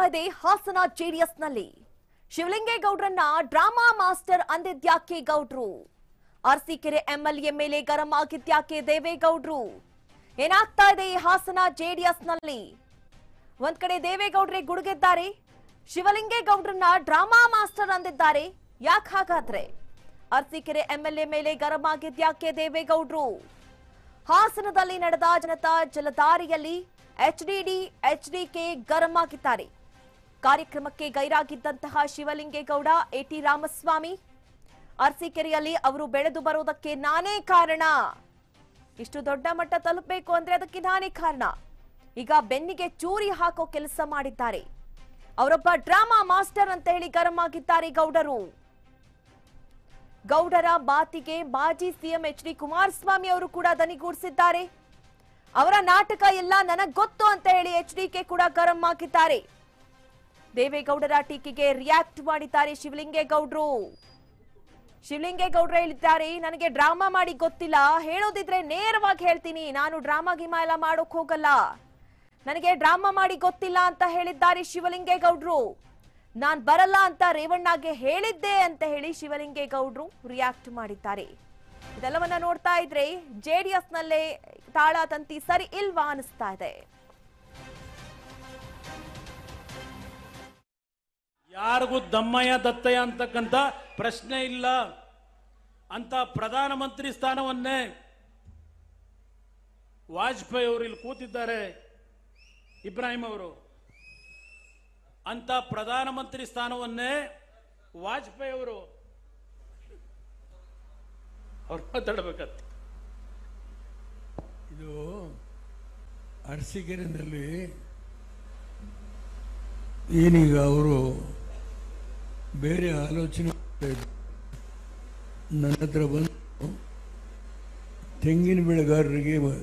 ಇದೆ ಹಾಸನ ಜೆಡಿಎಸ್ನಲ್ಲಿ ಶಿವಲಿಂಗೇಗೌಡ್ರನ್ನ ಡ್ರಾಮಾ ಮಾಸ್ಟರ್ ಅಂದಿದ್ಯಾಕೆ ಗೌಡ್ರು ಅರಸೀಕೆರೆ ಎಂಎಲ್ಎ ಮೇಲೆ ಗರಂ ಆಗಿದ್ಯಾಕೆ ದೇವೇಗೌಡ್ರು ಏನಾಗ್ತಾ ಇದೆ ಈ ಹಾಸನ ಜೆಡಿಎಸ್ನಲ್ಲಿ ಒಂದ್ ಕಡೆ ದೇವೇಗೌಡ್ರೆ ಗುಡುಗಿದ್ದಾರೆ ಶಿವಲಿಂಗೇಗೌಡ್ರನ್ನ ಡ್ರಾಮಾ ಮಾಸ್ಟರ್ ಅಂದಿದ್ದಾರೆ ಯಾಕೆ ಹಾಗಾದ್ರೆ ಅರಸೀಕೆರೆ ಎಂಎಲ್ಎ ಮೇಲೆ ಗರಂ ಆಗಿದ್ಯಾಕೆ ದೇವೇಗೌಡ್ರು ಹಾಸನದಲ್ಲಿ ನಡೆದ ಜನತಾ ಜಲಧಾರಿಯಲ್ಲಿ ಎಚ್ಡಿಡಿ ಎಚ್ಡಿಕೆ ಗರಂ ಆಗಿದ್ದಾರೆ ಕಾರ್ಯಕ್ರಮಕ್ಕೆ ಗೈರಾಗಿದ್ದಂತಹ ಶಿವಲಿಂಗೇಗೌಡ ಎಟಿ ರಾಮಸ್ವಾಮಿ ಅರಸೀಕೆರೆಯಲ್ಲಿ ಅವರು ಬೆಳೆದು ಬರೋದಕ್ಕೆ ನಾನೇ ಕಾರಣ ಇಷ್ಟು ದೊಡ್ಡ ಮಟ್ಟ ತಲುಪಬೇಕು ಅಂದ್ರೆ ಅದಕ್ಕೆ ನಾನೇ ಕಾರಣ ಈಗ ಬೆನ್ನಿಗೆ ಚೂರಿ ಹಾಕೋ ಕೆಲಸ ಮಾಡಿದ್ದಾರೆ ಅವರೊಬ್ಬ ಡ್ರಾಮಾ ಮಾಸ್ಟರ್ ಅಂತ ಹೇಳಿ ಗರಂ ಆಗಿದ್ದಾರೆ ಗೌಡರು ಗೌಡರ ಮಾತಿಗೆ ಮಾಜಿ ಸಿಎಂ ಎಚ್ ಡಿ ಕುಮಾರಸ್ವಾಮಿ ಅವರು ಕೂಡ ದನಿಗೂಡಿಸಿದ್ದಾರೆ ಅವರ ನಾಟಕ ಎಲ್ಲ ನನಗ್ ಗೊತ್ತು ಅಂತ ಹೇಳಿ ಎಚ್ ಡಿಕೆ ಕೂಡ ಗರಂ ಆಗಿದ್ದಾರೆ ದೇವೇಗೌಡರ ಟೀಕೆಗೆ ರಿಯಾಕ್ಟ್ ಮಾಡಿದ್ದಾರೆ ಶಿವಲಿಂಗೇಗೌಡ್ರು ಶಿವಲಿಂಗೇಗೌಡ್ರು ಹೇಳಿದ್ದಾರೆ ನನಗೆ ಡ್ರಾಮಾ ಮಾಡಿ ಗೊತ್ತಿಲ್ಲ ಹೇಳೋದಿದ್ರೆ ನೇರವಾಗಿ ಹೇಳ್ತೀನಿ ನಾನು ಡ್ರಾಮಾ ಗಿಮಾ ಎಲ್ಲ ಮಾಡೋಕ್ ಹೋಗಲ್ಲ ನನಗೆ ಡ್ರಾಮಾ ಮಾಡಿ ಗೊತ್ತಿಲ್ಲ ಅಂತ ಹೇಳಿದ್ದಾರೆ ಶಿವಲಿಂಗೇಗೌಡ್ರು ನಾನ್ ಬರಲ್ಲ ಅಂತ ರೇವಣ್ಣಗೆ ಹೇಳಿದ್ದೆ ಅಂತ ಹೇಳಿ ಶಿವಲಿಂಗೇಗೌಡ್ರು ರಿಯಾಕ್ಟ್ ಮಾಡಿದ್ದಾರೆ ಇದೆಲ್ಲವನ್ನ ನೋಡ್ತಾ ಇದ್ರೆ ಜೆಡಿಎಸ್ ನಲ್ಲೇ ತಾಳ ತಂತಿ ಸರಿ ಇಲ್ವಾ ಅನಿಸ್ತಾ ಇದೆ ಯಾರಿಗೂ ದಮ್ಮಯ್ಯ ದತ್ತಯ್ಯ ಅಂತಕ್ಕಂಥ ಪ್ರಶ್ನೆ ಇಲ್ಲ ಅಂತ ಪ್ರಧಾನಮಂತ್ರಿ ಸ್ಥಾನವನ್ನೇ ವಾಜಪೇಯಿ ಅವರು ಇಲ್ಲಿ ಕೂತಿದ್ದಾರೆ ಇಬ್ರಾಹಿಂ ಅವರು ಅಂತ ಪ್ರಧಾನಮಂತ್ರಿ ಸ್ಥಾನವನ್ನೇ ವಾಜಪೇಯಿ ಅವರು ಅವ್ರು ಮಾತಾಡ್ಬೇಕಂತ ಇದು ಅರಸೀಕೆರೆನಲ್ಲಿ ಏನೀಗ ಅವರು ಬೇರೆ ಆಲೋಚನೆ ಮಾಡ್ತಾ ಇದ್ರು. ನನ್ನ ಹತ್ರ ಬಂದು ತೆಂಗಿನ ಬೆಳೆಗಾರರಿಗೆ ವ-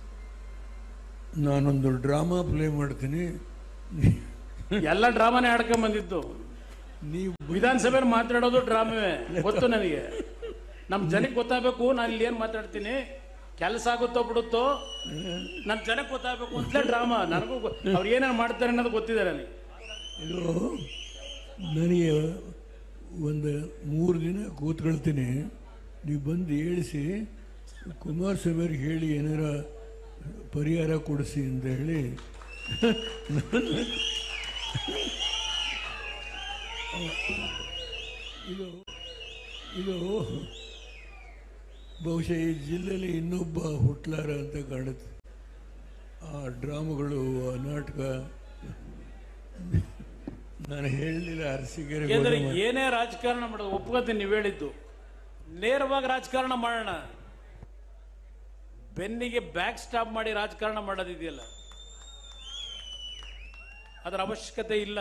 ನಾನೊಂದು ಡ್ರಾಮಾ ಪ್ಲೇ ಮಾಡ್ತೀನಿ ಎಲ್ಲ ಡ್ರಾಮಾನೇ ಆಡ್ಕೊಂಡ್ ಬಂದಿದ್ದು ನೀವು ವಿಧಾನಸಭೆಯಲ್ಲಿ ಮಾತಾಡೋದು ಡ್ರಾಮವೇ ಗೊತ್ತು ನನಗೆ ನಮ್ ಜನಕ್ಕೆ ಗೊತ್ತಾಗಬೇಕು ನಾನು ಇಲ್ಲಿ ಏನ್ ಮಾತಾಡ್ತೀನಿ ಕೆಲಸ ಆಗುತ್ತೋ ಬಿಡುತ್ತೋ ನನ್ ಜನಕ್ಕೆ ಗೊತ್ತಾಗಬೇಕು ಅಂತಲೇ ಡ್ರಾಮಾ ನನಗೂ ಗೊ- ಅವ್ರು ಏನೇನು ಮಾಡ್ತಾರೆ ಅನ್ನೋದು ಗೊತ್ತಿದೆ ನನಗೆ ಇದು ನನಗೆ ಒಂದು ಮೂರು ದಿನ ಕೂತ್ಕೊಳ್ತೀನಿ ನೀವು ಬಂದು ಹೇಳಿಸಿ ಕುಮಾರಸ್ವಾಮಿ ಅವ್ರಿಗೆ ಹೇಳಿ ಏನಾರ ಪರಿಹಾರ ಕೊಡಿಸಿ ಅಂತ ಹೇಳಿ ಇದು ಇದು ಬಹುಶಃ ಈ ಜಿಲ್ಲೆಯಲ್ಲಿ ಇನ್ನೊಬ್ಬ ಹುಟ್ಲಾರ ಅಂತ ಕಾಣುತ್ತೆ ಆ ಡ್ರಾಮಗಳು ಆ ನಾಟಕ ನಾನು ಹೇಳಲಿಲ್ಲ ಅರಸಿಕೆರೆ ಯಾಕಂದ್ರೆ ಗೋಡೆ ಮಾಡಿ. ಏನೇ ರಾಜಕಾರಣ ಮಾಡೋದು ಒಪ್ಕೋತೀನಿ ನೀವು ಹೇಳಿದ್ದು ನೇರವಾಗಿ ರಾಜಕಾರಣ ಮಾಡೋಣ ಬೆನ್ನಿಗೆ ಬ್ಯಾಕ್ ಸ್ಟಾಪ್ ಮಾಡಿ ರಾಜಕಾರಣ ಮಾಡೋದಿದೆಯಲ್ಲ ಅದರ ಅವಶ್ಯಕತೆ ಇಲ್ಲ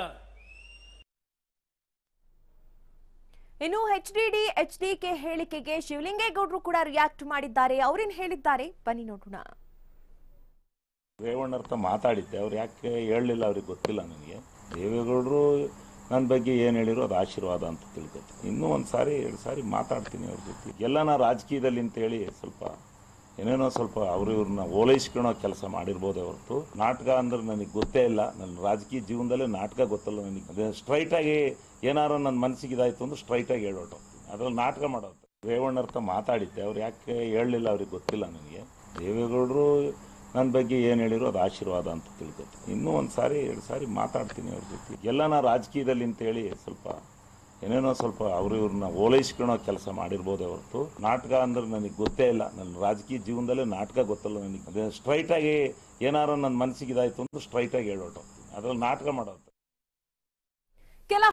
ಇನ್ನು H D D H D K ಹೇಳಿಕೆಗೆ ಶಿವಲಿಂಗೇಗೌಡರು ಕೂಡ ರಿಯಾಕ್ಟ್ ಮಾಡಿದ್ದಾರೆ ಅವ್ರೇನ್ ಹೇಳಿದ್ದಾರೆ ಬನ್ನಿ ನೋಡೋಣ ರೇವಣ್ಣ ಹತ್ರ ಮಾತಾಡಿದ್ದೆ ಅವ್ರು ಯಾಕೆ ಹೇಳಲಿಲ್ಲ ಅವ್ರಿಗೆ ಗೊತ್ತಿಲ್ಲ ನನಗೆ ದೇವೇಗೌಡರು ನನ್ನ ಬಗ್ಗೆ ಏನು ಹೇಳಿರೋ ಅದು ಆಶೀರ್ವಾದ ಅಂತ ತಿಳ್ಕೊತೀನಿ ಇನ್ನೂ ಒಂದು ಸಾರಿ ಎರಡು ಸಾರಿ ಮಾತಾಡ್ತೀನಿ ಅವ್ರ ಜೊತೆ ಎಲ್ಲ ನಾ ರಾಜಕೀಯದಲ್ಲಿ ಅಂತೇಳಿ ಸ್ವಲ್ಪ ಏನೇನೋ ಸ್ವಲ್ಪ ಅವರು ಇವ್ರನ್ನ ಓಲೈಸ್ಕೊಳೋ ಕೆಲಸ ಮಾಡಿರ್ಬೋದೇ ಹೊರತು ನಾಟಕ ಅಂದ್ರೆ ನನಗೆ ಗೊತ್ತೇ ಇಲ್ಲ ನನ್ನ ರಾಜಕೀಯ ಜೀವನದಲ್ಲೇ ನಾಟಕ ಗೊತ್ತಲ್ಲ ನನಗೆ ಅದೇ ಸ್ಟ್ರೈಟಾಗಿ ಏನಾರು ನನ್ನ ಮನಸ್ಸಿಗೆ ಇದಾಯ್ತು ಅಂದ್ರೆ ಸ್ಟ್ರೈಟಾಗಿ ಹೇಳೋಟು ಅದ್ರಲ್ಲಿ ನಾಟಕ ಮಾಡೋದು ರೇವಣ್ಣ ಹತ್ರ ಮಾತಾಡಿದ್ದೆ ಅವ್ರು ಯಾಕೆ ಹೇಳಲಿಲ್ಲ ಅವ್ರಿಗೆ ಗೊತ್ತಿಲ್ಲ ನನಗೆ ದೇವೇಗೌಡರು ನನ್ನ ಬಗ್ಗೆ ಏನು ಹೇಳಿರೋ ಅದು ಆಶೀರ್ವಾದ ಅಂತ ತಿಳ್ಕೊತೀನಿ ಇನ್ನೂ ಒಂದು ಸಾರಿ ಎರಡು ಸಾರಿ ಮಾತಾಡ್ತೀನಿ ಅವ್ರ ಜೊತೆ ಎಲ್ಲ ನಾ ರಾಜಕೀಯದಲ್ಲಿ ಅಂತೇಳಿ ಸ್ವಲ್ಪ ಏನೇನೋ ಸ್ವಲ್ಪ ಅವರು ಇವ್ರನ್ನ ಓಲೈಸ್ಕೊಳೋ ಕೆಲಸ ಮಾಡಿರ್ಬೋದೇ ಹೊರತು ನಾಟಕ ಅಂದ್ರೆ ನನಗೆ ಗೊತ್ತೇ ಇಲ್ಲ ನನ್ನ ರಾಜಕೀಯ ಜೀವನದಲ್ಲೇ ನಾಟಕ ಗೊತ್ತಲ್ಲ ನನಗೆ ಅದೇ ಸ್ಟ್ರೈಟಾಗಿ ಏನಾರು ನನ್ನ ಮನಸ್ಸಿಗೆ ಇದಾಯ್ತು ಅಂದ್ರೆ ಸ್ಟ್ರೈಟಾಗಿ ಹೇಳೋಟು ಅದ್ರಲ್ಲಿ ನಾಟಕ ಮಾಡೋದು